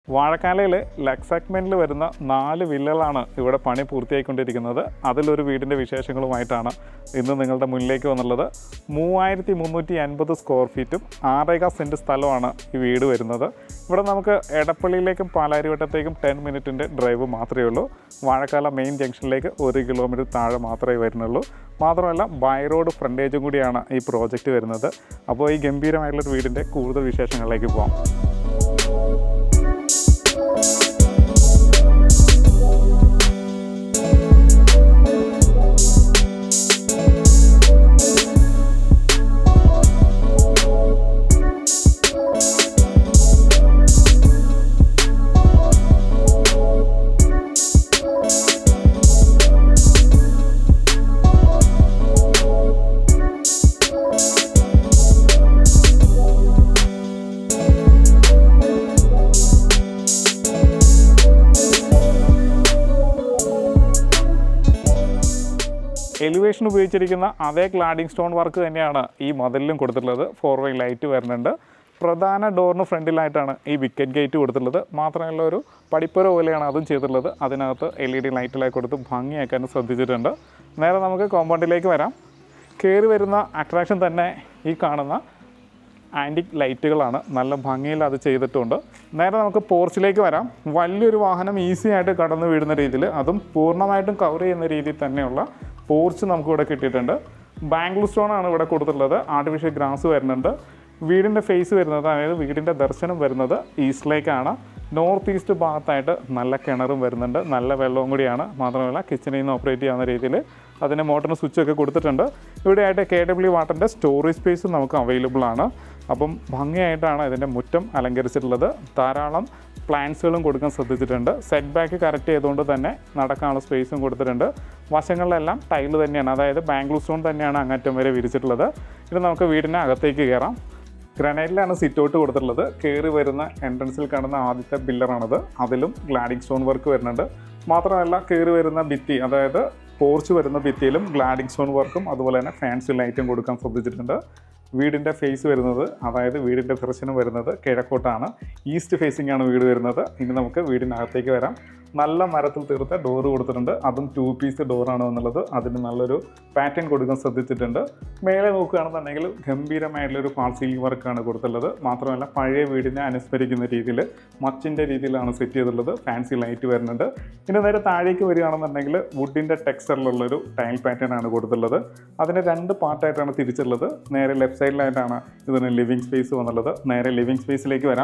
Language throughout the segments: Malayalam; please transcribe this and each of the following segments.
വാഴക്കാലയിൽ ലക് സെഗ്മെൻറ്റിൽ വരുന്ന നാല് വില്ലകളാണ് ഇവിടെ പണി പൂർത്തിയായിക്കൊണ്ടിരിക്കുന്നത് അതിലൊരു വീടിൻ്റെ വിശേഷങ്ങളുമായിട്ടാണ് ഇന്ന് നിങ്ങളുടെ മുന്നിലേക്ക് വന്നുള്ളത് മൂവായിരത്തി മുന്നൂറ്റി അൻപത് സ്ക്വയർ ഫീറ്റും ആറേക സെൻറ്റ് സ്ഥലമാണ് ഈ വീട് വരുന്നത് ഇവിടെ നമുക്ക് എടപ്പള്ളിയിലേക്കും പാലാരിവട്ടത്തേക്കും ടെൻ മിനിറ്റിൻ്റെ ഡ്രൈവ് മാത്രമേ ഉള്ളൂ വാഴക്കാല മെയിൻ ജംഗ്ഷനിലേക്ക് ഒരു കിലോമീറ്റർ താഴെ മാത്രമേ വരുന്നുള്ളൂ മാത്രമല്ല ബൈ റോഡ് ഫ്രണ്ടേജും കൂടിയാണ് ഈ പ്രോജക്റ്റ് വരുന്നത് അപ്പോൾ ഈ ഗംഭീരമായിട്ടുള്ളൊരു വീടിൻ്റെ കൂടുതൽ വിശേഷങ്ങളിലേക്ക് പോകാം എലിവേഷൻ ഉപയോഗിച്ചിരിക്കുന്ന അതേ ക്ലാഡിംഗ് സ്റ്റോൺ വർക്ക് തന്നെയാണ് ഈ മതിലിലും കൊടുത്തിട്ടുള്ളത് ഫോർ വേ ലൈറ്റ് വരുന്നുണ്ട് പ്രധാന ഡോറിന് ഫ്രണ്ടിലായിട്ടാണ് ഈ വിക്കറ്റ് ഗേറ്റ് കൊടുത്തിട്ടുള്ളത് മാത്രമല്ല ഒരു പടിപ്പുര പോലെയാണ് അതും ചെയ്തിട്ടുള്ളത് അതിനകത്ത് എൽ ഇ ഡി ലൈറ്റിലായി കൊടുത്ത് ഭംഗിയാക്കാനും ശ്രദ്ധിച്ചിട്ടുണ്ട് നേരെ നമുക്ക് കോമ്പൗണ്ടിലേക്ക് വരാം കയറി വരുന്ന അട്രാക്ഷൻ തന്നെ ഈ കാണുന്ന ആൻറ്റിക് ലൈറ്റുകളാണ് നല്ല ഭംഗിയിൽ അത് ചെയ്തിട്ടുണ്ട് നേരെ നമുക്ക് പോർച്ചിലേക്ക് വരാം വലിയൊരു വാഹനം ഈസി ആയിട്ട് കടന്നു വീഴുന്ന രീതിയിൽ അതും പൂർണ്ണമായിട്ടും കവർ ചെയ്യുന്ന രീതിയിൽ തന്നെയുള്ള പോർച്ച് നമുക്കിവിടെ കിട്ടിയിട്ടുണ്ട് ബാംഗ്ലൂർ സ്റ്റോൺ ആണ് ഇവിടെ കൊടുത്തിട്ടുള്ളത് ആർട്ടിഫിഷ്യൽ ഗ്രാസ് വരുന്നുണ്ട് വീടിൻ്റെ ഫേസ് വരുന്നത് അതായത് വീടിൻ്റെ ദർശനം വരുന്നത് ഈസ്റ്റിലേക്കാണ് നോർത്ത് ഈസ്റ്റ് ഭാഗത്തായിട്ട് നല്ല കിണറും വരുന്നുണ്ട് നല്ല വെള്ളവും കൂടിയാണ് മാത്രമല്ല കിച്ചണിൽ നിന്ന് ഓപ്പറേറ്റ് ചെയ്യാവുന്ന രീതിയിൽ അതിന് മോട്ടറിന് സ്വിച്ചൊക്കെ കൊടുത്തിട്ടുണ്ട് ഇവിടെയായിട്ട് കെ ഡബ്ല്യു വാട്ടറിൻ്റെ സ്റ്റോറേജ് സ്പേസ് നമുക്ക് അവൈലബിൾ ആണ് അപ്പം ഭംഗിയായിട്ടാണ് ഇതിൻ്റെ മുറ്റം അലങ്കരിച്ചിട്ടുള്ളത് ധാരാളം പ്ലാന്റ്സുകളും കൊടുക്കാൻ ശ്രദ്ധിച്ചിട്ടുണ്ട് സെറ്റ് ബാക്ക് കറക്റ്റ് ചെയ്തുകൊണ്ട് തന്നെ നടക്കാനുള്ള സ്പേസും കൊടുത്തിട്ടുണ്ട് വശങ്ങളിലെല്ലാം ടൈല് തന്നെയാണ് അതായത് ബാംഗ്ലൂർ സ്റ്റോൺ തന്നെയാണ് അങ്ങറ്റം വരെ വിരിച്ചിട്ടുള്ളത് ഇത് നമുക്ക് വീടിന് അകത്തേക്ക് കയറാം ഗ്രാനൈറ്റിലാണ് സിറ്റ് ഔട്ട് കൊടുത്തിട്ടുള്ളത് കയറി വരുന്ന എൻട്രൻസിൽ കാണുന്ന ആദ്യത്തെ പില്ലറാണത് അതിലും ഗ്ലാഡിംഗ് സ്റ്റോൺ വർക്ക് വരുന്നുണ്ട് മാത്രമല്ല കയറി വരുന്ന ഭിത്തി അതായത് പോർച്ച് വരുന്ന ഭിത്തിയിലും ഗ്ലാഡിംഗ് സ്റ്റോൺ വർക്കും അതുപോലെ തന്നെ ഫാൻസി ലൈറ്റും കൊടുക്കാൻ ശ്രദ്ധിച്ചിട്ടുണ്ട് വീടിൻ്റെ ഫേസ് വരുന്നത് അതായത് വീടിൻ്റെ ദർശനം വരുന്നത് കിഴക്കോട്ടാണ് ഈസ്റ്റ് ഫേസിംഗ് ആണ് വീട് വരുന്നത് ഇനി നമുക്ക് വീടിനകത്തേക്ക് വരാം നല്ല മരത്തിൽ തീർത്ത ഡോറ് കൊടുത്തിട്ടുണ്ട് അതും ടു പീസ് ഡോറാണ് എന്നുള്ളത് അതിന് നല്ലൊരു പാറ്റേൺ കൊടുക്കാൻ ശ്രദ്ധിച്ചിട്ടുണ്ട് മേലെ നോക്കുകയാണെന്നുണ്ടെങ്കിൽ ഗംഭീരമായിട്ടുള്ളൊരു ഫാൾ സീലിംഗ് വർക്കാണ് കൊടുത്തിട്ടുള്ളത് മാത്രമല്ല പഴയ വീടിനെ അനുസ്മരിക്കുന്ന രീതിയിൽ മച്ചിൻ്റെ രീതിയിലാണ് സെറ്റ് ചെയ്തിട്ടുള്ളത് ഫാൻസി ലൈറ്റ് വരുന്നുണ്ട് ഇനി നേരെ താഴേക്ക് വരികയാണെന്നുണ്ടെങ്കിൽ വുഡിൻ്റെ ടെക്സ്ചറിലുള്ളൊരു ടൈൽ പാറ്റേൺ ആണ് കൊടുത്തിട്ടുള്ളത് അതിന് രണ്ട് പാർട്ടായിട്ടാണ് തിരിച്ചുള്ളത് നേരെ ലെഫ്റ്റ് സൈഡിലായിട്ടാണ് ഇതിന് ലിവിങ് സ്പേസ് വന്നുള്ളത് നേരെ ലിവിങ് സ്പേസിലേക്ക് വരാം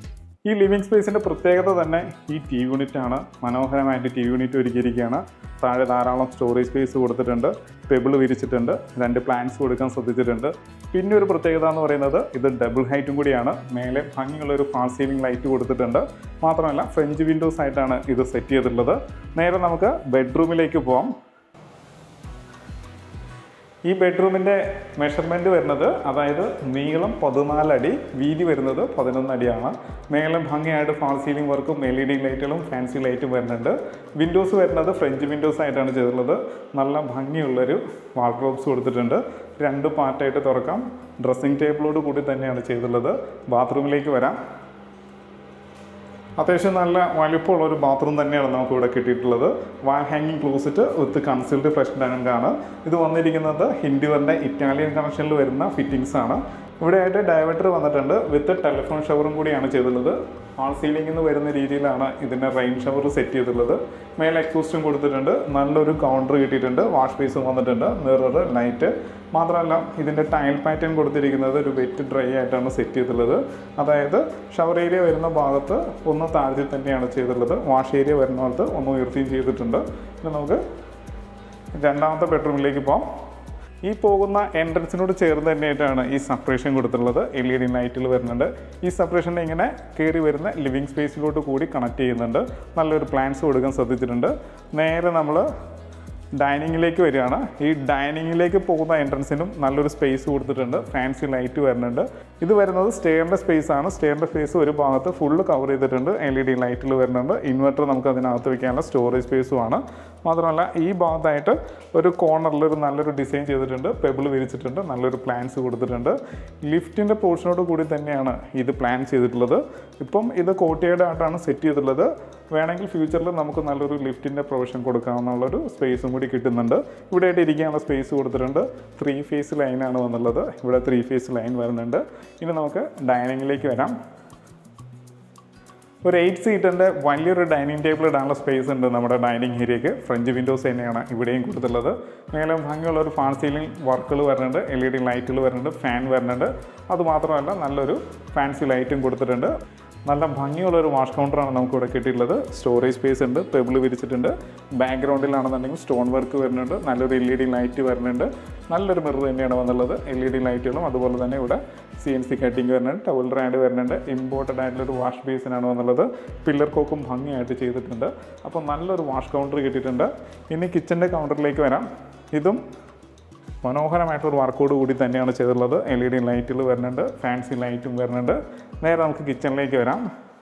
ഈ ലിവിങ് സ്പേസിൻ്റെ പ്രത്യേകത തന്നെ ഈ ടി യൂണിറ്റ് ആണ് മനോഹരമായിട്ട് ടി യൂണിറ്റ് ഒരുക്കിയിരിക്കുകയാണ് താഴെ ധാരാളം സ്റ്റോറേജ് സ്പേസ് കൊടുത്തിട്ടുണ്ട് പെബിൾ വിരിച്ചിട്ടുണ്ട് രണ്ട് പ്ലാന്റ്സ് കൊടുക്കാൻ ശ്രദ്ധിച്ചിട്ടുണ്ട് പിന്നെ ഒരു പ്രത്യേകത എന്ന് പറയുന്നത് ഇത് ഡബിൾ ഹൈറ്റും കൂടിയാണ് മേലെ ഭംഗിയുള്ള ഒരു ഫാൾ സീലിംഗ് ലൈറ്റ് കൊടുത്തിട്ടുണ്ട് മാത്രമല്ല ഫ്രഞ്ച് വിൻഡോസ് ആയിട്ടാണ് ഇത് സെറ്റ് ചെയ്തിട്ടുള്ളത് നേരെ നമുക്ക് ബെഡ്റൂമിലേക്ക് പോവാം ഈ ബെഡ്റൂമിൻ്റെ മെഷർമെൻറ്റ് വരുന്നത് അതായത് നീളം പതിനാലടി വീതി വരുന്നത് പതിനൊന്ന് അടിയാണ് മേളം ഭംഗിയായിട്ട് ഫാൾ സീലിംഗ് വർക്കും എൽ ഇ ഡി ലൈറ്റുകളും ഫാൻസി ലൈറ്റും വരുന്നുണ്ട് വിൻഡോസ് വരുന്നത് ഫ്രഞ്ച് വിൻഡോസ് ആയിട്ടാണ് ചെയ്തിട്ടുള്ളത് നല്ല ഭംഗിയുള്ളൊരു വാൾഡ്രോബ്സ് കൊടുത്തിട്ടുണ്ട് രണ്ട് പാർട്ടായിട്ട് തുറക്കാം ഡ്രസ്സിംഗ് ടേബിളോട് കൂടി തന്നെയാണ് ചെയ്തിട്ടുള്ളത് ബാത്റൂമിലേക്ക് വരാം അത്യാവശ്യം നല്ല വലിപ്പമുള്ള ഒരു ബാത്റൂം തന്നെയാണ് നമുക്ക് ഇവിടെ കിട്ടിയിട്ടുള്ളത് വാൾ ഹാങ്ങിങ് ക്ലോസറ്റ് വിത്ത് കൺസിൽഡ് ഫ്രഷ് ടാങ്കാണ് ഇത് വന്നിരിക്കുന്നത് ഹിൻഡുവറിൻ്റെ ഇറ്റാലിയൻ കണക്ഷനിൽ വരുന്ന ഫിറ്റിങ്സ് ആണ് ഇവിടെയായിട്ട് ഡയവേറ്റർ വന്നിട്ടുണ്ട് വിത്ത് ടെലിഫോൺ ഷവറും കൂടിയാണ് ചെയ്തിട്ടുള്ളത് ആൾ സീലിംഗിൽ നിന്ന് വരുന്ന രീതിയിലാണ് ഇതിൻ്റെ റെയിൻ ഷവർ സെറ്റ് ചെയ്തിട്ടുള്ളത് മേലെ എക്സോസ്റ്റും കൊടുത്തിട്ടുണ്ട് നല്ലൊരു കൗണ്ടർ കിട്ടിയിട്ടുണ്ട് വാഷ് ബേസും വന്നിട്ടുണ്ട് മിറർ ലൈറ്റ് മാത്രമല്ല ഇതിൻ്റെ ടൈൽ പാറ്റേൺ കൊടുത്തിരിക്കുന്നത് ഒരു വെറ്റ് ഡ്രൈ ആയിട്ടാണ് സെറ്റ് ചെയ്തിട്ടുള്ളത് അതായത് ഷവർ ഏരിയ വരുന്ന ഭാഗത്ത് ഒന്ന് താഴ്ത്തി തന്നെയാണ് ചെയ്തിട്ടുള്ളത് വാഷ് ഏരിയ വരുന്നിടത്ത് ഒന്ന് ഉയർത്തിയും ചെയ്തിട്ടുണ്ട് ഇനി നമുക്ക് രണ്ടാമത്തെ ബെഡ്റൂമിലേക്ക് പോകാം ഈ പോകുന്ന എൻട്രൻസിനോട് ചേർന്ന് തന്നെയായിട്ടാണ് ഈ സെപ്പറേഷൻ കൊടുത്തിട്ടുള്ളത് എൽ ഇ ഡി ലൈറ്റിൽ വരുന്നുണ്ട് ഈ സെപ്പറേഷനെ ഇങ്ങനെ കയറി വരുന്ന ലിവിങ് സ്പേസിലോട്ട് കൂടി കണക്ട് ചെയ്യുന്നുണ്ട് നല്ലൊരു പ്ലാൻസ് കൊടുക്കാൻ ശ്രദ്ധിച്ചിട്ടുണ്ട് നേരെ നമ്മൾ ഡൈനിങ്ങിലേക്ക് വരികയാണ് ഈ ഡൈനിങ്ങിലേക്ക് പോകുന്ന എൻട്രൻസിനും നല്ലൊരു സ്പേസ് കൊടുത്തിട്ടുണ്ട് ഫാൻസി ലൈറ്റ് വരുന്നുണ്ട് ഇത് വരുന്നത് സ്റ്റെയറിൻ്റെ സ്പേസ് ആണ് സ്റ്റെയറിൻ്റെ സ്പേസ് ഒരു ഭാഗത്ത് ഫുള്ള് കവർ ചെയ്തിട്ടുണ്ട് എൽ ഇ ഡി ലൈറ്റിൽ വരുന്നുണ്ട് ഇൻവെർട്ടർ നമുക്ക് അതിനകത്ത് വെക്കാനുള്ള സ്റ്റോറേജ് സ്പേസും ആണ് മാത്രമല്ല ഈ ഭാഗത്തായിട്ട് ഒരു കോർണറിൽ ഒരു നല്ലൊരു ഡിസൈൻ ചെയ്തിട്ടുണ്ട് പെബിൾ വിരിച്ചിട്ടുണ്ട് നല്ലൊരു പ്ലാൻസ് കൊടുത്തിട്ടുണ്ട് ലിഫ്റ്റിൻ്റെ പോർഷനോട് കൂടി തന്നെയാണ് ഇത് പ്ലാൻ ചെയ്തിട്ടുള്ളത് ഇപ്പം ഇത് കോട്ടയുടെ ആയിട്ടാണ് സെറ്റ് ചെയ്തിട്ടുള്ളത് വേണമെങ്കിൽ ഫ്യൂച്ചറിൽ നമുക്ക് നല്ലൊരു ലിഫ്റ്റിൻ്റെ പ്രൊവിഷൻ കൊടുക്കാമെന്നുള്ളൊരു സ്പേസും കൂടി കിട്ടുന്നുണ്ട് ഇവിടെ ആയിട്ട് ഇരിക്കാനുള്ള സ്പേസ് കൊടുത്തിട്ടുണ്ട് ത്രീ ഫേസ് ലൈനാണ് വന്നുള്ളത് ഇവിടെ ത്രീ ഫേസ് ലൈൻ വരുന്നുണ്ട് ഇനി നമുക്ക് ഡൈനിങ്ങിലേക്ക് വരാം ഒരു എയ്റ്റ് സീറ്റിൻ്റെ വലിയൊരു ഡൈനിങ് ടേബിൾ ഇടാനുള്ള സ്പേസ് ഉണ്ട് നമ്മുടെ ഡൈനിങ് ഏരിയക്ക് ഫ്രഞ്ച് വിൻഡോസ് തന്നെയാണ് ഇവിടെയും കൊടുത്തിട്ടുള്ളത് മേലെ ഭംഗിയുള്ള ഒരു ഫാൻ സീലിംഗ് വർക്കുകൾ വരുന്നുണ്ട് എൽ ഇ ഡി ലൈറ്റുകൾ വരുന്നുണ്ട് ഫാൻ വരുന്നുണ്ട് അതുമാത്രമല്ല നല്ലൊരു ഫാൻസി ലൈറ്റും കൊടുത്തിട്ടുണ്ട് നല്ല ഭംഗിയുള്ള ഒരു വാഷ് കൗണ്ടറാണ് നമുക്ക് ഇവിടെ കിട്ടിയിട്ടുള്ളത് സ്റ്റോറേജ് സ്പേസ് ഉണ്ട് പെബിൾ വിരിച്ചിട്ടുണ്ട് ബാക്ക്ഗ്രൗണ്ടിലാണെന്നുണ്ടെങ്കിൽ സ്റ്റോൺ വർക്ക് വരുന്നുണ്ട് നല്ലൊരു എൽ ഇ ഡി ലൈറ്റ് വരുന്നുണ്ട് നല്ലൊരു മിറർ തന്നെയാണ് വന്നുള്ളത് എൽ ഇ ഡി ലൈറ്റുകളും അതുപോലെ തന്നെ ഇവിടെ സി എൻ സി കട്ടിങ് വരുന്നുണ്ട് ടവൽ റാഡ് വരുന്നുണ്ട് ഇമ്പോർട്ടൻ്റ് ആയിട്ടുള്ളൊരു വാഷ് ബേസിനാണ് വന്നുള്ളത് പില്ലർ കോക്കും ഭംഗിയായിട്ട് ചെയ്തിട്ടുണ്ട് അപ്പോൾ നല്ലൊരു വാഷ് കൗണ്ടർ കിട്ടിയിട്ടുണ്ട് ഇനി കിച്ചൻ്റെ കൗണ്ടറിലേക്ക് വരാം ഇതും മനോഹരമായിട്ടൊരു വർക്കോട് കൂടി തന്നെയാണ് ചെയ്തിട്ടുള്ളത് എൽ ഇ ഡി ലൈറ്റുകൾ വരുന്നുണ്ട് ഫാൻസി ലൈറ്റും വരുന്നുണ്ട് നേരെ നമുക്ക് കിച്ചണിലേക്ക് വരാം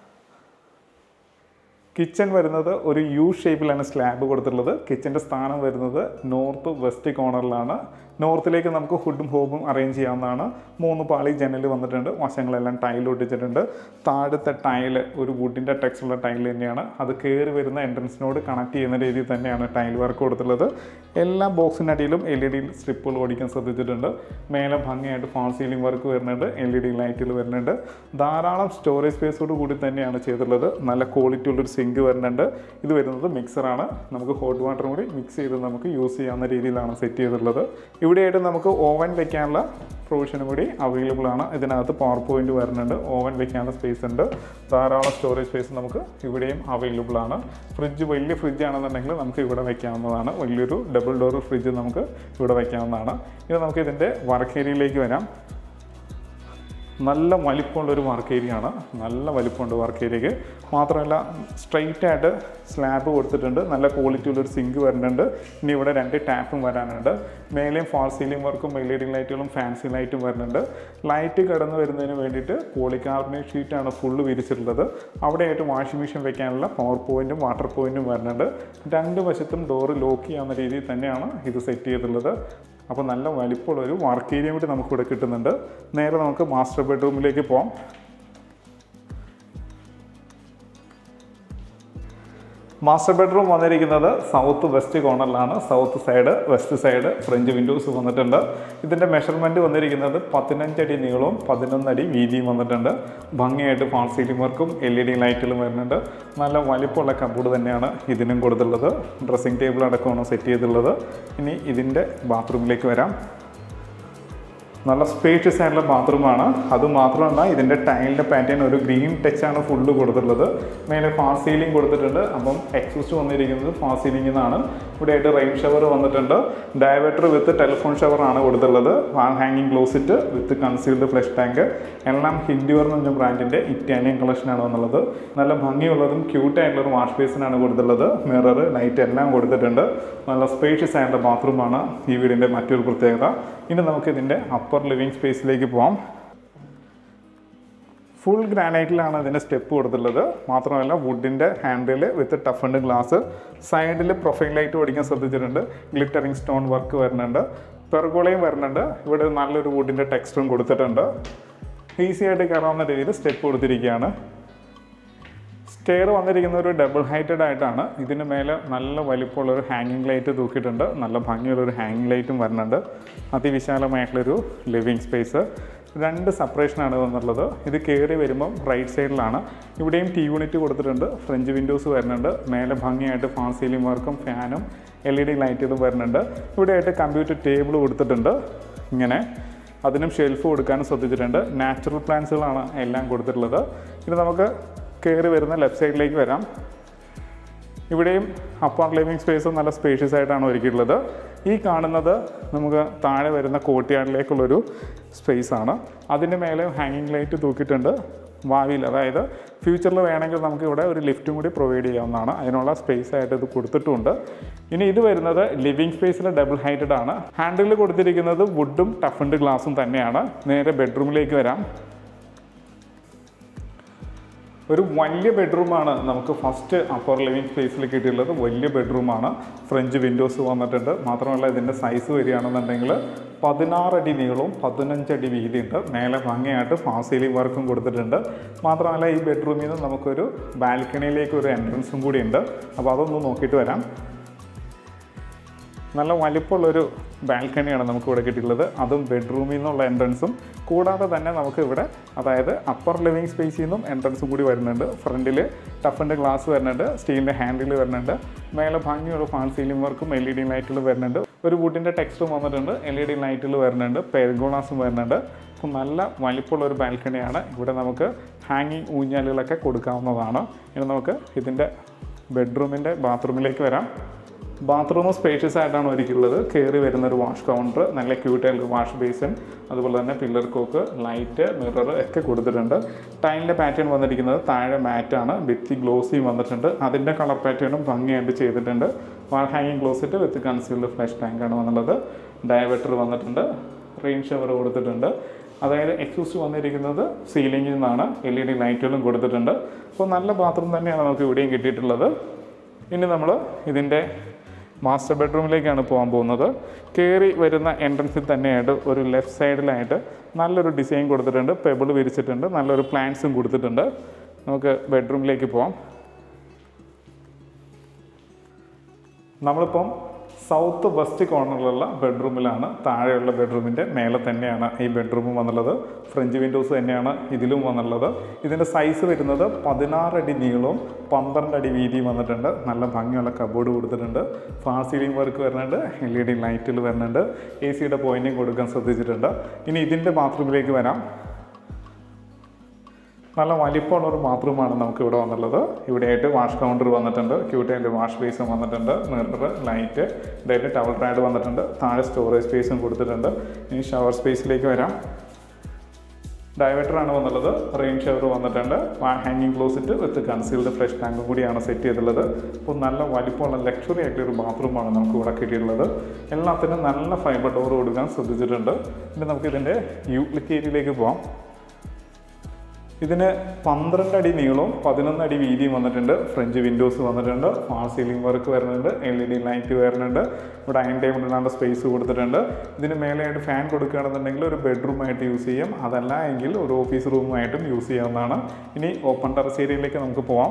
കിച്ചൺ വരുന്നത് ഒരു യു ഷേപ്പിലാണ് സ്ലാബ് കൊടുത്തിട്ടുള്ളത് കിച്ചൻ്റെ സ്ഥാനം വരുന്നത് നോർത്ത് വെസ്റ്റ് കോർണറിലാണ് നോർത്തിലേക്ക് നമുക്ക് ഹുഡും ഹോബും അറേഞ്ച് ചെയ്യാവുന്നതാണ് മൂന്ന് പാളി ജനൽ വന്നിട്ടുണ്ട് വശങ്ങളെല്ലാം ടൈൽ ഒട്ടിച്ചിട്ടുണ്ട് താഴത്തെ ടൈല് ഒരു വുഡിൻ്റെ ടെക്സ്റ്റുള്ള ടൈൽ തന്നെയാണ് അത് കയറി വരുന്ന എൻട്രൻസിനോട് കണക്ട് ചെയ്യുന്ന രീതിയിൽ തന്നെയാണ് ടൈൽ വർക്ക് കൊടുത്തിട്ടുള്ളത് എല്ലാ ബോക്സിനടിയിലും എൽ ഇ ഡി സ്ട്രിപ്പുകൾ ഓടിക്കാൻ ശ്രദ്ധിച്ചിട്ടുണ്ട് മേലെ ഭംഗിയായിട്ട് ഫാൾ സീലിംഗ് വർക്ക് വരുന്നുണ്ട് എൽ ഇ ഡി ലൈറ്റുകൾ വരുന്നുണ്ട് ധാരാളം സ്റ്റോറേജ് സ്പേസോട് കൂടി തന്നെയാണ് ചെയ്തിട്ടുള്ളത് നല്ല ക്വാളിറ്റി ഉള്ളൊരു സിങ്ക് വരുന്നുണ്ട് ഇത് വരുന്നത് മിക്സറാണ് നമുക്ക് ഹോട്ട് വാട്ടറും കൂടി മിക്സ് ചെയ്ത് നമുക്ക് യൂസ് ചെയ്യാവുന്ന രീതിയിലാണ് സെറ്റ് ചെയ്തിട്ടുള്ളത് ഇവിടെയായിട്ട് നമുക്ക് ഓവൻ വെക്കാനുള്ള പ്രൊവിഷനും കൂടി അവൈലബിൾ ആണ് ഇതിനകത്ത് പവർ പോയിന്റ് വരുന്നുണ്ട് ഓവൻ വെക്കാനുള്ള സ്പേസ് ഉണ്ട് ധാരാളം സ്റ്റോറേജ് സ്പേസ് നമുക്ക് ഇവിടെയും അവൈലബിൾ ആണ് ഫ്രിഡ്ജ് വലിയ ഫ്രിഡ്ജ് ആണെന്നുണ്ടെങ്കിൽ നമുക്ക് ഇവിടെ വെക്കാവുന്നതാണ് വലിയൊരു ഡബിൾ ഡോർ ഫ്രിഡ്ജ് നമുക്ക് ഇവിടെ വെക്കാവുന്നതാണ് ഇനി നമുക്ക് ഇതിൻ്റെ വർക്ക് ഏരിയയിലേക്ക് വരാം നല്ല വലിപ്പമുള്ളൊരു വർക്ക് ഏരിയ ആണ് നല്ല വലിപ്പമുണ്ട് വർക്ക് ഏരിയക്ക് മാത്രമല്ല സ്ട്രെയിറ്റ് ആയിട്ട് സ്ലാബ് കൊടുത്തിട്ടുണ്ട് നല്ല ക്വാളിറ്റി ഉള്ളൊരു സിങ്ക് വരുന്നുണ്ട് ഇനി ഇവിടെ രണ്ട് ടാപ്പും വരാനുണ്ട് മേലെയും ഫാൾ സീലിംഗ് വർക്കും എൽ ഇ ഡി ലൈറ്റുകളും ഫാൻസി ലൈറ്റും വരുന്നുണ്ട് ലൈറ്റ് കടന്നു വരുന്നതിന് വേണ്ടിയിട്ട് പോളികാർബണേറ്റ് ഷീറ്റാണ് ഫുള്ള് വിരിച്ചിട്ടുള്ളത് അവിടെയായിട്ട് വാഷിംഗ് മെഷീൻ വെക്കാനുള്ള പവർ പോയിന്റും വാട്ടർ പോയിന്റും വരുന്നുണ്ട് രണ്ട് വശത്തും ഡോറ് ലോക്ക് ചെയ്യാവുന്ന രീതിയിൽ തന്നെയാണ് ഇത് സെറ്റ് ചെയ്തിട്ടുള്ളത് അപ്പോൾ നല്ല വലിപ്പമുള്ള ഒരു വർക്ക് ഏരിയ കൂടി നമുക്കിവിടെ കിട്ടുന്നുണ്ട് നേരെ നമുക്ക് മാസ്റ്റർ ബെഡ്റൂമിലേക്ക് പോകാം മാസ്റ്റർ ബെഡ്റൂം വന്നിരിക്കുന്നത് സൗത്ത് വെസ്റ്റ് കോർണറിലാണ് south side west side French windows വന്നിട്ടുണ്ട് ഇതിൻ്റെ മെഷർമെൻറ്റ് വന്നിരിക്കുന്നത് പതിനഞ്ചടി നീളവും പതിനൊന്നടി വീതിയും വന്നിട്ടുണ്ട് ഭംഗിയായിട്ട് ഫാൾ സീലിംഗ് വർക്കും എൽ ഇ ഡി ലൈറ്റുകളും വരുന്നുണ്ട് നല്ല വലിപ്പമുള്ള കബോർഡ് തന്നെയാണ് ഇതിനും കൊടുത്തുള്ളത് ഡ്രസ്സിംഗ് ടേബിൾ അടക്കമാണ് സെറ്റ് ചെയ്തിട്ടുള്ളത് ഇനി ഇതിൻ്റെ ബാത്റൂമിലേക്ക് വരാം നല്ല സ്പേഷ്യസ് ആയിട്ടുള്ള ബാത്റൂമാണ് അത് മാത്രമല്ല ഇതിൻ്റെ ടൈലിൻ്റെ പാറ്റേൺ ഒരു ഗ്രീൻ ടച്ചാണ് ഫുള്ള് കൊടുത്തിട്ടുള്ളത് മേലെ ഫാസ്റ്റ് സീലിംഗ് കൊടുത്തിട്ടുണ്ട് അപ്പം എക്സോസ്റ്റ് വന്നിരിക്കുന്നത് ഫാസ്റ്റ് സീലിംഗിൽ നിന്നാണ് ഇവിടെ ആയിട്ട് റെയിൻ ഷവർ വന്നിട്ടുണ്ട് ഡയവേറ്റർ വിത്ത് ടെലിഫോൺ ഷവറാണ് കൊടുത്തിട്ടുള്ളത് വാൾ ഹാങ്ങിങ് closet with concealed flush tank എല്ലാം ഹിൻഡ്യൂർ എന്ന് പറഞ്ഞ ബ്രാൻഡിൻ്റെ ഇറ്റാലിയൻ കളക്ഷനാണ് വന്നുള്ളത് നല്ല ഭംഗിയുള്ളതും ക്യൂട്ടായിട്ടുള്ളൊരു വാഷ് ബേസിനാണ് കൊടുത്തിട്ടുള്ളത് മിറർ ലൈറ്റ് എല്ലാം കൊടുത്തിട്ടുണ്ട് നല്ല സ്പേഷ്യസ് ആയിട്ടുള്ള ബാത്റൂമാണ് ഈ വീടിൻ്റെ മറ്റൊരു പ്രത്യേകത ഇനി നമുക്ക് ഇതിൻ്റെ അപ്പർ ലിവിങ് സ്പേസിലേക്ക് പോകാം ഫുൾ ഗ്രാനൈറ്റിലാണ് ഇതിൻ്റെ സ്റ്റെപ്പ് കൊടുത്തിട്ടുള്ളത് മാത്രമല്ല വുഡിൻ്റെ ഹാൻഡിൽ വിത്ത് ടഫൻഡ് ഗ്ലാസ് സൈഡിൽ പ്രൊഫൈൽ ലൈറ്റ് ഓടിക്കാൻ ശ്രദ്ധിച്ചിട്ടുണ്ട് ഗ്ലിറ്ററിങ് സ്റ്റോൺ വർക്ക് വരുന്നുണ്ട് പെർഗോളയും വരുന്നുണ്ട് ഇവിടെ നല്ലൊരു വുഡിൻ്റെ ടെക്സ്റ്റും കൊടുത്തിട്ടുണ്ട് ഈസി ആയിട്ട് കയറാവുന്ന രീതിയിൽ സ്റ്റെപ്പ് കൊടുത്തിരിക്കുകയാണ് സ്റ്റെയർ വന്നിരിക്കുന്ന ഒരു ഡബിൾ ഹൈറ്റഡ് ആയിട്ടാണ് ഇതിന് മേലെ നല്ല വലിപ്പമുള്ള ഒരു ഹാങ്ങിങ് ലൈറ്റ് തൂക്കിയിട്ടുണ്ട് നല്ല ഭംഗിയുള്ള ഒരു ഹാങ്ങിങ് ലൈറ്റും വരുന്നുണ്ട് അതിവിശാലമായിട്ടുള്ളൊരു ലിവിങ് സ്പേസ് രണ്ട് സെപ്പറേഷനാണ് വന്നുള്ളത് ഇത് കയറി വരുമ്പം റൈറ്റ് സൈഡിലാണ് ഇവിടെയും ടി യൂണിറ്റ് കൊടുത്തിട്ടുണ്ട് ഫ്രഞ്ച് വിൻഡോസ് വരുന്നുണ്ട് മേലെ ഭംഗിയായിട്ട് ഫാൾ സീലിംഗ് വർക്കും ഫാനും എൽ ഇ ഡി ലൈറ്റുകളും വരുന്നുണ്ട് ഇവിടെയായിട്ട് കമ്പ്യൂട്ടർ ടേബിൾ കൊടുത്തിട്ടുണ്ട് ഇങ്ങനെ അതിനും ഷെൽഫ് കൊടുക്കാനും ശ്രദ്ധിച്ചിട്ടുണ്ട് നാച്ചുറൽ പ്ലാന്റ്സുകളാണ് എല്ലാം കൊടുത്തിട്ടുള്ളത് ഇനി നമുക്ക് കയറി വരുന്ന ലെഫ്റ്റ് സൈഡിലേക്ക് വരാം ഇവിടെയും അപ്പർ ലിവിങ് സ്പേസ് നല്ല സ്പേഷ്യസ് ആയിട്ടാണ് ഒരുക്കിയിട്ടുള്ളത് ഈ കാണുന്നത് നമുക്ക് താഴെ വരുന്ന കോട്ടിയാടിലേക്കുള്ളൊരു സ്പേസ് ആണ് അതിൻ്റെ മേലെ ഹാങ്ങിങ് ലൈറ്റ് തൂക്കിയിട്ടുണ്ട് ഭാവിയിൽ അതായത് ഫ്യൂച്ചറിൽ വേണമെങ്കിൽ നമുക്ക് ഇവിടെ ഒരു ലിഫ്റ്റും കൂടി പ്രൊവൈഡ് ചെയ്യാവുന്നതാണ് അതിനുള്ള സ്പേസ് ആയിട്ട് ഇത് കൊടുത്തിട്ടുണ്ട് ഇനി ഇത് വരുന്നത് ലിവിങ് സ്പേസിൽ ഡബിൾ ഹൈറ്റഡ് ആണ് ഹാൻഡിൽ കൊടുത്തിരിക്കുന്നത് വുഡും ടഫൻഡ് ഗ്ലാസും തന്നെയാണ് നേരെ ബെഡ്റൂമിലേക്ക് വരാം ഒരു വലിയ ബെഡ്റൂമാണ് നമുക്ക് ഫസ്റ്റ് അപ്പർ ലിവിങ് സ്പേസിൽ കിട്ടിയിട്ടുള്ളത് വലിയ ബെഡ്റൂമാണ് ഫ്രഞ്ച് വിൻഡോസ് വന്നിട്ടുണ്ട് മാത്രമല്ല ഇതിൻ്റെ സൈസ് വരികയാണെന്നുണ്ടെങ്കിൽ പതിനാറടി നീളവും പതിനഞ്ചടി വീതിയുണ്ട് മേലെ ഭംഗിയായിട്ട് ഫാസീലിംഗ് വർക്കും കൊടുത്തിട്ടുണ്ട് മാത്രമല്ല ഈ ബെഡ്റൂമിൽ നിന്ന് നമുക്കൊരു ബാൽക്കണിയിലേക്ക് ഒരു എൻട്രൻസും കൂടി ഉണ്ട് അപ്പോൾ അതൊന്ന് നോക്കിയിട്ട് വരാം നല്ല വലിപ്പമുള്ളൊരു ബാൽക്കണിയാണ് നമുക്ക് ഇവിടെ കിട്ടിയിട്ടുള്ളത് അതും ബെഡ്റൂമിൽ നിന്നുള്ള എൻട്രൻസും കൂടാതെ തന്നെ നമുക്ക് ഇവിടെ അതായത് അപ്പർ ലിവിങ് സ്പേസിൽ നിന്നും എൻട്രൻസും കൂടി വരുന്നുണ്ട് ഫ്രണ്ടിൽ ടഫിൻ്റെ ഗ്ലാസ് വരുന്നുണ്ട് സ്റ്റീലിൻ്റെ ഹാൻഡിൽ വരുന്നുണ്ട് മേലെ ഭംഗിയുള്ള ഫാൾ സീലിംഗ് വർക്കും എൽ ഇ ഡി ലൈറ്റുകൾ വരുന്നുണ്ട് ഒരു വുഡിൻ്റെ ടെക്സ്റ്റും വന്നിട്ടുണ്ട് എൽ ഇ ഡി ലൈറ്റുകൾ വരുന്നുണ്ട് പെർഗോളാസും വരുന്നുണ്ട് അപ്പോൾ നല്ല വലിപ്പമുള്ള ഒരു ബാൽക്കണിയാണ് ഇവിടെ നമുക്ക് ഹാങ്ങിങ് ഊഞ്ഞാലുകളൊക്കെ കൊടുക്കാവുന്നതാണ് ഇനി നമുക്ക് ഇതിൻ്റെ ബെഡ്റൂമിൻ്റെ ബാത്റൂമിലേക്ക് വരാം ബാത്റൂം സ്പേഷ്യസ് ആയിട്ടാണ് ഒരുക്കിയുള്ളത് കയറി വരുന്ന ഒരു വാഷ് കൗണ്ടർ നല്ല ക്യൂട്ടായിട്ടുള്ള വാഷ് ബേസിൻ അതുപോലെ തന്നെ പില്ലർ കോക്ക് ലൈറ്റ് മിറർ ഒക്കെ കൊടുത്തിട്ടുണ്ട് ടൈലിൻ്റെ പാറ്റേൺ വന്നിരിക്കുന്നത് താഴെ മാറ്റാണ് ഭിത്തി ഗ്ലോസി വന്നിട്ടുണ്ട് അതിൻ്റെ കളർ പാറ്റേണും ഭംഗിയായിട്ട് ചെയ്തിട്ടുണ്ട് വാൾ ഹാങ്ങിങ് ക്ലോസറ്റ് വിത്ത് കൺസീൽഡ് ഫ്ലഷ് ടാങ്കാണ് വന്നുള്ളത് ഡയവേറ്റർ വന്നിട്ടുണ്ട് റെയിൻ ഷവർ കൊടുത്തിട്ടുണ്ട് അതായത് എക്സോസ്റ്റ് വന്നിരിക്കുന്നത് സീലിംഗിൽ നിന്നാണ് എൽ ഇ ഡി ലൈറ്റുകളും കൊടുത്തിട്ടുണ്ട് അപ്പോൾ നല്ല ബാത്റൂം തന്നെയാണ് നമുക്ക് ഇവിടെയും കിട്ടിയിട്ടുള്ളത് ഇനി നമ്മൾ ഇതിൻ്റെ മാസ്റ്റർ ബെഡ്റൂമിലേക്കാണ് പോകാൻ പോകുന്നത് കയറി വരുന്ന എൻട്രൻസിൽ തന്നെയായിട്ട് ഒരു ലെഫ്റ്റ് സൈഡിലായിട്ട് നല്ലൊരു ഡിസൈൻ കൊടുത്തിട്ടുണ്ട് പെബിൾ വിരിച്ചിട്ടുണ്ട് നല്ലൊരു പ്ലാന്റ്സും കൊടുത്തിട്ടുണ്ട് നമുക്ക് ബെഡ്റൂമിലേക്ക് പോകാം നമ്മളിപ്പം സൗത്ത് വെസ്റ്റ് കോർണറിലുള്ള ബെഡ്റൂമിലാണ് താഴെയുള്ള ബെഡ്റൂമിൻ്റെ മേലെ തന്നെയാണ് ഈ ബെഡ്റൂം വന്നുള്ളത് ഫ്രഞ്ച് വിൻഡോസ് തന്നെയാണ് ഇതിലും വന്നുള്ളത് ഇതിൻ്റെ സൈസ് വരുന്നത് പതിനാറടി നീളവും പന്ത്രണ്ട് അടി വീതിയും വന്നിട്ടുണ്ട് നല്ല ഭംഗിയുള്ള കബോർഡ് കൊടുത്തിട്ടുണ്ട് ഫാർ സീലിംഗ് വർക്ക് വരുന്നുണ്ട് എൽ ഇ ഡി ലൈറ്റുകൾ വരുന്നുണ്ട് എ സിയുടെ പോയിൻറ്റും കൊടുക്കാൻ ശ്രദ്ധിച്ചിട്ടുണ്ട് ഇനി ഇതിൻ്റെ ബാത്റൂമിലേക്ക് വരാം നല്ല വലിപ്പമുള്ള ഒരു ബാത്റൂമാണ് നമുക്ക് ഇവിടെ വന്നുള്ളത് ഇവിടെയായിട്ട് വാഷ് കൗണ്ടർ വന്നിട്ടുണ്ട് ക്യൂട്ടായിട്ട് വാഷ് ബേസും വന്നിട്ടുണ്ട് മിറർ ലൈറ്റ് ഇതായിട്ട് ടവൽ റാഡ് വന്നിട്ടുണ്ട് താഴെ സ്റ്റോറേജ് സ്പേസും കൊടുത്തിട്ടുണ്ട് ഇനി ഷവർ സ്പേസിലേക്ക് വരാം ഡയവേറ്ററാണ് വന്നുള്ളത് റെയിൻ ഷവർ വന്നിട്ടുണ്ട് ഹാങ്ങിങ് ക്ലോസറ്റ് വിത്ത് കൺസീൽഡ് ഫ്രഷ് ടാങ്കും കൂടിയാണ് സെറ്റ് ചെയ്തിട്ടുള്ളത് അപ്പോൾ നല്ല വലിപ്പമുള്ള ലക്ഷറി ആയിട്ടുള്ള ഒരു ബാത്റൂമാണ് നമുക്ക് ഇവിടെ കിട്ടിയിട്ടുള്ളത് എല്ലാത്തിനും നല്ല ഫൈബർ ഡോർ കൊടുക്കാൻ ശ്രദ്ധിച്ചിട്ടുണ്ട് ഇനി നമുക്ക് ഇതിൻ്റെ യൂട്ടിലിറ്റി ഏരിയയിലേക്ക് പോകാം ഇതിന് പന്ത്രണ്ട് അടി നീളവും പതിനൊന്ന് അടി വീതിയും വന്നിട്ടുണ്ട് ഫ്രഞ്ച് വിൻഡോസ് വന്നിട്ടുണ്ട് ഫാൾ സീലിംഗ് വർക്ക് വരുന്നുണ്ട് എൽ ഇ ഡി ലൈറ്റ് വരുന്നുണ്ട് ഇവിടെ അയൺ ടേബിളിനാണ്ട് സ്പേസ് കൊടുത്തിട്ടുണ്ട് ഇതിന് മേലെയായിട്ട് ഫാൻ കൊടുക്കുകയാണെന്നുണ്ടെങ്കിൽ ഒരു ബെഡ്റൂം ആയിട്ട് യൂസ് ചെയ്യും അതല്ല എങ്കിൽ ഒരു ഓഫീസ് റൂമായിട്ടും യൂസ് ചെയ്യാവുന്നതാണ് ഇനി ഓപ്പൺ ടെറസ് ഏരിയയിലേക്ക് നമുക്ക് പോവാം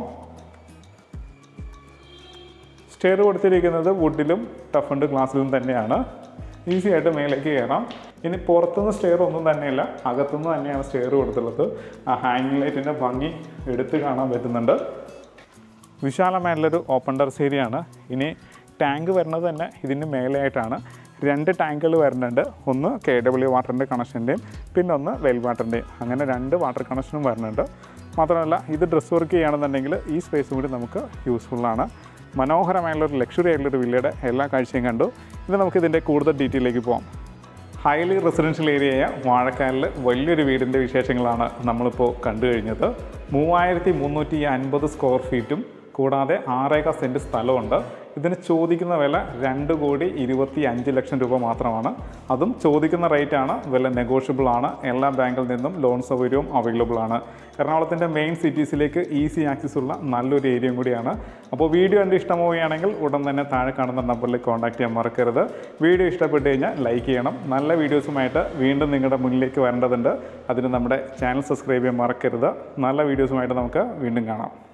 സ്റ്റെയർ കൊടുത്തിരിക്കുന്നത് വുഡിലും ടഫണ്ട് ഗ്ലാസ്സിലും തന്നെയാണ് ഈസി ആയിട്ട് മേലേക്ക് കയറാം ഇനി പുറത്തുനിന്ന് സ്റ്റെയർ ഒന്നും തന്നെയില്ല അകത്തുനിന്ന് തന്നെയാണ് സ്റ്റെയർ കൊടുത്തുള്ളത് ആ ഹാങ്ങിങ് ലൈറ്റിൻ്റെ ഭംഗി എടുത്ത് കാണാൻ പറ്റുന്നുണ്ട് വിശാലമായിട്ടുള്ളൊരു ഓപ്പൺ ടെറസ് ഏരിയയാണ് ഇനി ടാങ്ക് വരുന്നത് തന്നെ ഇതിന് മേലെയായിട്ടാണ് രണ്ട് ടാങ്കുകൾ വരുന്നുണ്ട് ഒന്ന് കെ ഡബ്ല്യു വാട്ടറിൻ്റെ കണക്ഷൻ്റെയും പിന്നെ ഒന്ന് വെൽ വാട്ടറിൻ്റെയും അങ്ങനെ രണ്ട് വാട്ടർ കണക്ഷനും വരുന്നുണ്ട് മാത്രമല്ല ഇത് ഡ്രസ് വർക്ക് ചെയ്യുകയാണെന്നുണ്ടെങ്കിൽ ഈ സ്പേസും കൂടി നമുക്ക് യൂസ്ഫുള്ളാണ് മനോഹരമായുള്ള ഒരു ലക്ഷറി ആയിട്ടുള്ള ഒരു വില്ലയുടെ എല്ലാ കാഴ്ചയും കണ്ടു ഇനി നമുക്ക് ഇതിൻ്റെ കൂടുതൽ ഡീറ്റെയിലേക്ക് പോകാം ഹൈലി റെസിഡൻഷ്യൽ ഏരിയയായ വാഴക്കാലിൽ വലിയൊരു വീടിൻ്റെ വിശേഷങ്ങളാണ് നമ്മളിപ്പോൾ കണ്ടു കഴിഞ്ഞത് മൂവായിരത്തി മുന്നൂറ്റി അൻപത് സ്ക്വയർ ഫീറ്റും കൂടാതെ ആറേക സെൻറ്റ് സ്ഥലമുണ്ട് ഇതിന് ചോദിക്കുന്ന വില രണ്ട് കോടി ഇരുപത്തി അഞ്ച് ലക്ഷം രൂപ മാത്രമാണ് അതും ചോദിക്കുന്ന റേറ്റ് ആണ് വില നെഗോഷ്യബിൾ ആണ് എല്ലാ ബാങ്കിൽ നിന്നും ലോൺ സൗകര്യവും അവൈലബിൾ ആണ് എറണാകുളത്തിൻ്റെ മെയിൻ സിറ്റീസിലേക്ക് ഈസി ആക്സസ് ഉള്ള നല്ലൊരു ഏരിയയും കൂടിയാണ് അപ്പോൾ വീഡിയോ കണ്ട് ഇഷ്ടമാവുകയാണെങ്കിൽ ഉടൻ തന്നെ താഴെ കാണുന്ന നമ്പറിൽ കോൺടാക്ട് ചെയ്യാൻ മറക്കരുത് വീഡിയോ ഇഷ്ടപ്പെട്ട് കഴിഞ്ഞാൽ ലൈക്ക് ചെയ്യണം നല്ല വീഡിയോസുമായിട്ട് വീണ്ടും നിങ്ങളുടെ മുന്നിലേക്ക് വരേണ്ടതുണ്ട് അതിന് നമ്മുടെ ചാനൽ സബ്സ്ക്രൈബ് ചെയ്യാൻ മറക്കരുത് നല്ല വീഡിയോസുമായിട്ട് നമുക്ക് വീണ്ടും കാണാം